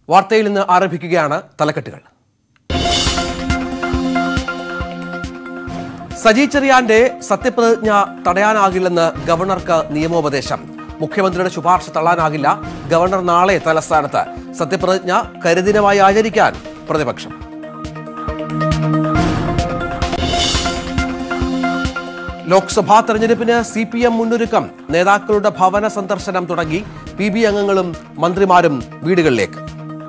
വാർത്തയിൽ നിന്ന് ആരംഭിക്കുകയാണ് തലക്കെട്ടുകൾ സജി ചെറിയാന്റെ സത്യപ്രതിജ്ഞ തടയാനാകില്ലെന്ന് ഗവർണർക്ക് നിയമോപദേശം മുഖ്യമന്ത്രിയുടെ ശുപാർശ തള്ളാനാകില്ല ഗവർണർ നാളെ തലസ്ഥാനത്ത് സത്യപ്രതിജ്ഞ കരിദിനമായി ആചരിക്കാൻ പ്രതിപക്ഷം ലോക്സഭാ തെരഞ്ഞെടുപ്പിന് സി പി എം മുന്നൊരുക്കം നേതാക്കളുടെ ഭവന സന്ദർശനം തുടങ്ങി പി ബി അംഗങ്ങളും മന്ത്രിമാരും വീടുകളിലേക്ക്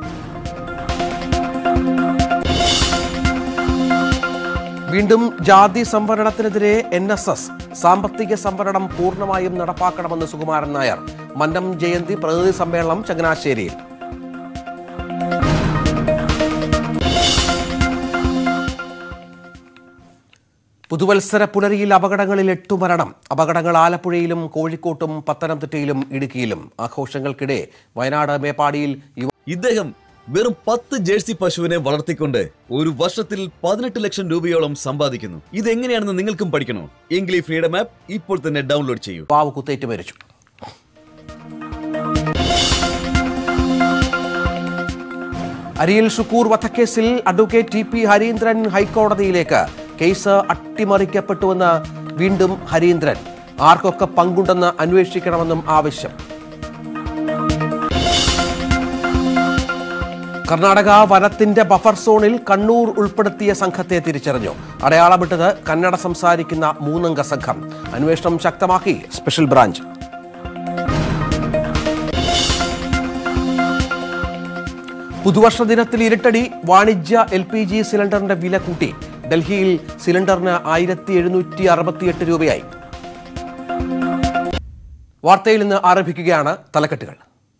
വീണ്ടും ജാതി സംവരണത്തിനെതിരെ എൻ എസ് എസ് സാമ്പത്തിക സംവരണം പൂർണ്ണമായും നടപ്പാക്കണമെന്ന് സുകുമാരൻ നായർ മന്നം ജയന്തി പ്രതിനിധി സമ്മേളനം ചങ്ങനാശ്ശേരിയിൽ പുതുവത്സര പുലരിയിൽ അപകടങ്ങളിൽ എട്ടു മരണം അപകടങ്ങൾ ആലപ്പുഴയിലും കോഴിക്കോട്ടും പത്തനംതിട്ടയിലും ഇടുക്കിയിലും ആഘോഷങ്ങൾക്കിടെ വയനാട് മേപ്പാടിയിൽ യുവ ഇദ്ദേഹം വെറും പത്ത് ജേഴ്സി പശുവിനെ വളർത്തിക്കൊണ്ട് ഒരു വർഷത്തിൽ പതിനെട്ട് ലക്ഷം രൂപയോളം സമ്പാദിക്കുന്നു ഇതെങ്ങനെയാണെന്ന് നിങ്ങൾക്കും പഠിക്കണോ എങ്കിൽ ഈ ഫ്രീഡം ആപ്പ് ഇപ്പോൾ തന്നെ ഡൗൺലോഡ് ചെയ്യൂ യുവാവ് കുത്തേറ്റ് മരിച്ചു അരിയിൽ ഷുക്കൂർ വധക്കേസിൽ അഡ്വക്കേറ്റ് ടി പി ഹരീന്ദ്രൻ ഹൈക്കോടതിയിലേക്ക് കേസ് അട്ടിമറിക്കപ്പെട്ടുവെന്ന് വീണ്ടും ഹരീന്ദ്രൻ ആർക്കൊക്കെ പങ്കുണ്ടെന്ന് അന്വേഷിക്കണമെന്നും ആവശ്യം കർണാടക വനത്തിന്റെ ബഫർ സോണിൽ കണ്ണൂർ ഉൾപ്പെടുത്തിയ സംഘത്തെ തിരിച്ചറിഞ്ഞു അടയാളമിട്ടത് കന്നഡ സംസാരിക്കുന്ന മൂന്നംഗ സംഘം അന്വേഷണം ശക്തമാക്കി സ്പെഷ്യൽ ബ്രാഞ്ച് പുതുവർഷ ദിനത്തിൽ ഇരട്ടടി വാണിജ്യ എൽ പി ജി സിലിണ്ടറിന്റെ വില കൂട്ടി ഡൽഹിയിൽ സിലിണ്ടറിന് ആയിരത്തി എഴുന്നൂറ്റി അറുപത്തിയെട്ട് രൂപയായി വാർത്തയിൽ നിന്ന് ആരംഭിക്കുകയാണ് തലക്കെട്ടുകൾ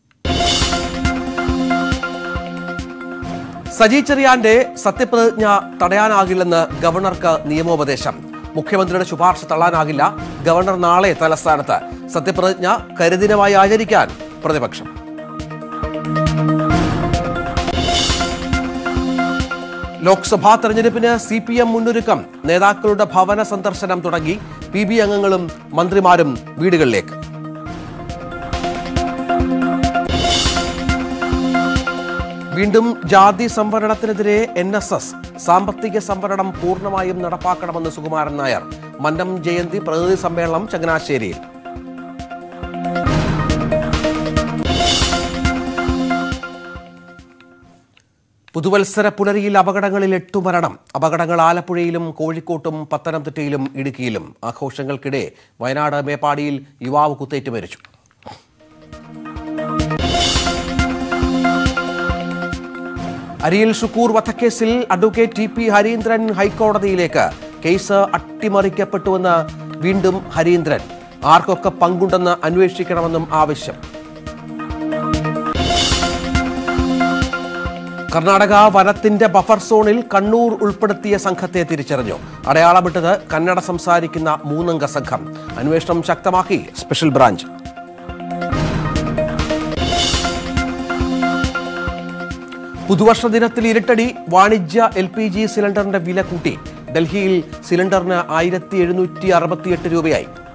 സജി ചെറിയാന്റെ സത്യപ്രതിജ്ഞ തടയാനാകില്ലെന്ന് ഗവർണർക്ക് നിയമോപദേശം മുഖ്യമന്ത്രിയുടെ ശുപാർശ തള്ളാനാകില്ല ഗവർണർ നാളെ തലസ്ഥാനത്ത് സത്യപ്രതിജ്ഞ കരിദിനമായി ആചരിക്കാൻ പ്രതിപക്ഷം ലോക്സഭാ തെരഞ്ഞെടുപ്പിന് സി പി എം മുന്നൊരുക്കം നേതാക്കളുടെ ഭവന സന്ദർശനം തുടങ്ങി പി ബി അംഗങ്ങളും മന്ത്രിമാരും വീടുകളിലേക്ക് വീണ്ടും ജാതി സംവരണത്തിനെതിരെ എൻ എസ് എസ് സാമ്പത്തിക സംവരണം പൂർണ്ണമായും നടപ്പാക്കണമെന്ന് സുകുമാരൻ നായർ മന്നം ജയന്തി പ്രതിനിധി സമ്മേളനം ചങ്ങനാശ്ശേരിയിൽ പുതുവത്സര പുലരിയിൽ അപകടങ്ങളിൽ എട്ടു മരണം അപകടങ്ങൾ ആലപ്പുഴയിലും കോഴിക്കോട്ടും പത്തനംതിട്ടയിലും ഇടുക്കിയിലും ആഘോഷങ്ങൾക്കിടെ വയനാട് മേപ്പാടിയിൽ യുവാവ് കുത്തേറ്റ് മരിച്ചു അരിയിൽ ഷുക്കൂർ വധക്കേസിൽ അഡ്വക്കേറ്റ് ടി പി ഹരീന്ദ്രൻ ഹൈക്കോടതിയിലേക്ക് കേസ് അട്ടിമറിക്കപ്പെട്ടുവെന്ന് വീണ്ടും ഹരീന്ദ്രൻ ആർക്കൊക്കെ പങ്കുണ്ടെന്ന് അന്വേഷിക്കണമെന്നും ആവശ്യം കർണാടക വനത്തിന്റെ ബഫർ സോണിൽ കണ്ണൂർ ഉൾപ്പെടുത്തിയ സംഘത്തെ തിരിച്ചറിഞ്ഞു അടയാളമിട്ടത് കന്നഡ സംസാരിക്കുന്ന മൂന്നംഗ സംഘം അന്വേഷണം ശക്തമാക്കി സ്പെഷ്യൽ ബ്രാഞ്ച് പുതുവർഷ ദിനത്തിൽ ഇരട്ടടി വാണിജ്യ എൽ പി ജി സിലിണ്ടറിന്റെ വില കൂട്ടി ഡൽഹിയിൽ സിലിണ്ടറിന് ആയിരത്തി എഴുന്നൂറ്റി അറുപത്തിയെട്ട് രൂപയായി